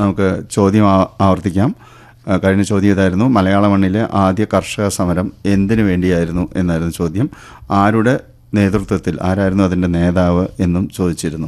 നമുക്ക് ചോദ്യം ആ- ആവർത്തിക്കാം ആ, കഴിഞ്ഞ ചോദ്യം ഇതായിരുന്നു മലയാള മണ്ണിലെ ആദ്യ കർഷക സമരം എന്തിനു വേണ്ടിയായിരുന്നു എന്നായിരുന്നു ചോദ്യം ആരുടെ നേതൃത്വത്തിൽ ആരായിരുന്നു അതിൻ്റെ നേതാവ് എന്നും ചോദിച്ചിരുന്നു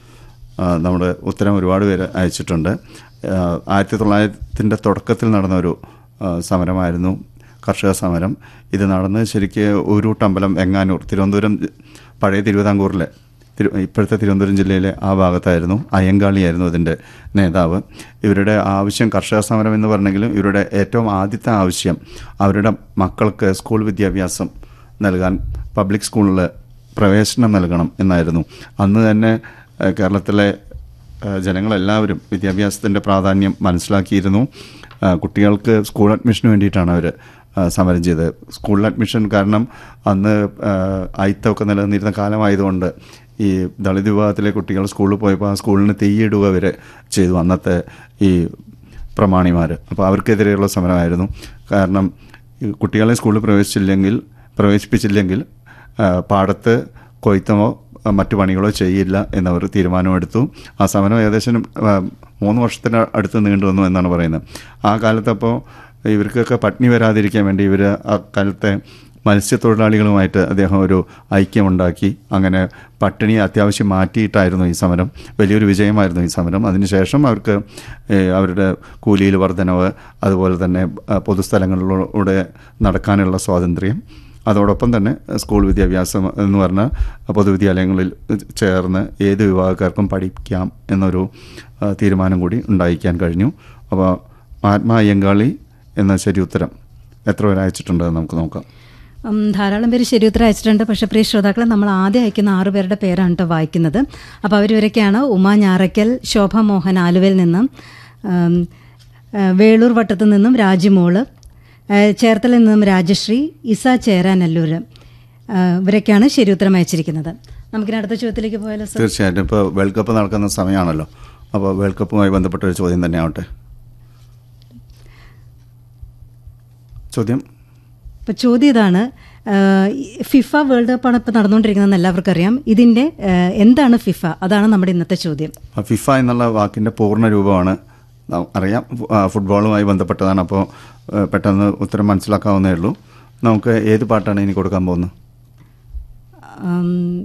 ആ, നമ്മുടെ ഉത്തരം ഒരുപാട് പേര് അയച്ചിട്ടുണ്ട് ആ, ആയിരത്തി തൊള്ളായിരത്തിൻ്റെ തുടക്കത്തിൽ നടന്ന ഒരു ആ, സമരമായിരുന്നു കർഷക സമരം ഇത് നടന്നത് ശരിക്ക് ഊരൂട്ടമ്പലം എങ്ങാനൂർ തിരുവനന്തപുരം ജി- പഴയ തിരുവിതാംകൂറിലെ തിരു ഇപ്പോഴത്തെ തിരുവനന്തപുരം ജില്ലയിലെ ആ ഭാഗത്തായിരുന്നു അയ്യങ്കാളിയായിരുന്നു അതിൻ്റെ നേതാവ് ഇവരുടെ ആവശ്യം കർഷക സമരം എന്ന് പറഞ്ഞെങ്കിലും ഇവരുടെ ഏറ്റവും ആദ്യത്തെ ആവശ്യം അവരുടെ മക്കൾക്ക് സ്കൂൾ വിദ്യാഭ്യാസം നൽകാൻ പബ്ലിക് സ്കൂളിൽ പ്രവേശനം നൽകണം എന്നായിരുന്നു അന്ന് തന്നെ ഏഹ്, കേരളത്തിലെ ഏഹ്, ജനങ്ങളെല്ലാവരും വിദ്യാഭ്യാസത്തിൻ്റെ പ്രാധാന്യം മനസ്സിലാക്കിയിരുന്നു ഏഹ്, കുട്ടികൾക്ക് സ്കൂൾ അഡ്മിഷന് വേണ്ടിയിട്ടാണ് അവർ സമരം ചെയ്തത് സ്കൂൾ അഡ്മിഷൻ കാരണം അന്ന് ഏഹ്, അയിത്തമൊക്കെ നിലനിന്നിരുന്ന കാലമായതുകൊണ്ട് ഈ ദളിത് വിഭാഗത്തിലെ കുട്ടികൾ സ്കൂളിൽ പോയപ്പോൾ ആ സ്കൂളിന് തീയിടുക വരെ ചെയ്തു അന്നത്തെ ഈ പ്രമാണിമാർ അപ്പോൾ അവർക്കെതിരെയുള്ള സമരമായിരുന്നു കാരണം ഈ കുട്ടികളെ സ്കൂളിൽ പ്രവേശിച്ചില്ലെങ്കിൽ പ്രവേശിപ്പിച്ചില്ലെങ്കിൽ ആ, പാടത്ത് കൊയ്ത്തമോ ആ, മറ്റു പണികളോ ചെയ്യില്ല എന്നവർ തീരുമാനമെടുത്തു ആ സമരം ഏകദേശം ആ, മൂന്ന് വർഷത്തിന് അടുത്ത് നീണ്ടു വന്നു എന്നാണ് പറയുന്നത് ആ കാലത്തപ്പോൾ ഇവർക്കൊക്കെ പട്ടിണി വരാതിരിക്കാൻ വേണ്ടി ഇവർ ആ കാലത്തെ മത്സ്യത്തൊഴിലാളികളുമായിട്ട് അദ്ദേഹം ഒരു ഐക്യമുണ്ടാക്കി അങ്ങനെ പട്ടിണി അത്യാവശ്യം മാറ്റിയിട്ടായിരുന്നു ഈ സമരം വലിയൊരു വിജയമായിരുന്നു ഈ സമരം അതിനുശേഷം അവർക്ക് ഏഹ്, അവരുടെ കൂലിയിൽ വർധനവ് അതുപോലെ തന്നെ ആ, പൊതുസ്ഥലങ്ങളിലൂടെ നടക്കാനുള്ള സ്വാതന്ത്ര്യം അതോടൊപ്പം തന്നെ സ്കൂൾ വിദ്യാഭ്യാസം എന്ന് പറഞ്ഞാൽ പൊതുവിദ്യാലയങ്ങളിൽ ചേർന്ന് ഏത് വിഭാഗക്കാർക്കും പഠിക്കാം എന്നൊരു ആ, തീരുമാനം കൂടി ഉണ്ടായിക്കാൻ കഴിഞ്ഞു അപ്പോൾ മഹാത്മാ അയ്യങ്കാളി എന്ന ശരി ഉത്തരം എത്ര പേര് അയച്ചിട്ടുണ്ടെന്ന് നമുക്ക് നോക്കാം ഉം, ധാരാളം പേര് ശരി ഉത്തരം അയച്ചിട്ടുണ്ട് പക്ഷേ പ്രിയ ശ്രോതാക്കളെ നമ്മൾ ആദ്യം അയക്കുന്ന ആറു പേരുടെ പേരാണ് കേട്ടോ വായിക്കുന്നത് അപ്പോൾ അവരിവരൊക്കെയാണ് ഉമ ഞാറയ്ക്കൽ ശോഭ മോഹൻ ആലുവയിൽ നിന്നും ഉം, ആ, വേളൂർ വട്ടത്തു നിന്നും രാജിമോള് ആ, ചേർത്തലയിൽ നിന്നും രാജശ്രീ ഇസ ചേരാനല്ലൂര് ആ, ഇവരൊക്കെയാണ് ശരി ഉത്തരം അയച്ചിരിക്കുന്നത് നമുക്കിനി അടുത്ത ചോദ്യത്തിലേക്ക് പോയാലോ സർ തീർച്ചയായിട്ടും ഇപ്പോൾ വേൾഡ് കപ്പ് നടക്കുന്ന സമയമാണല്ലോ അപ്പോൾ വേൾഡ് കപ്പുമായി ബന്ധപ്പെട്ട ഒരു ചോദ്യം തന്നെ ആവട്ടെ ചോദ്യം ഇപ്പോൾ ചോദ്യം ഇതാണ് ആ, ഈ ഫിഫ വേൾഡ് കപ്പാണ് ഇപ്പോൾ നടന്നുകൊണ്ടിരിക്കുന്നതെന്ന് എല്ലാവർക്കും അറിയാം ഇതിൻ്റെ ആ, എന്താണ് ഫിഫ അതാണ് നമ്മുടെ ഇന്നത്തെ ചോദ്യം ആ, ഫിഫ എന്നുള്ള വാക്കിൻ്റെ പൂർണ്ണ രൂപമാണ് ന- അറിയാം ഫു- ആ, ഫുട്ബോളുമായി ബന്ധപ്പെട്ടതാണ് അപ്പോൾ ആ, പെട്ടെന്ന് ഉത്തരം മനസ്സിലാക്കാവുന്നേ ഉള്ളൂ നമുക്ക് ഏത് പാട്ടാണ് ഇനി കൊടുക്കാൻ പോകുന്നത് ആം,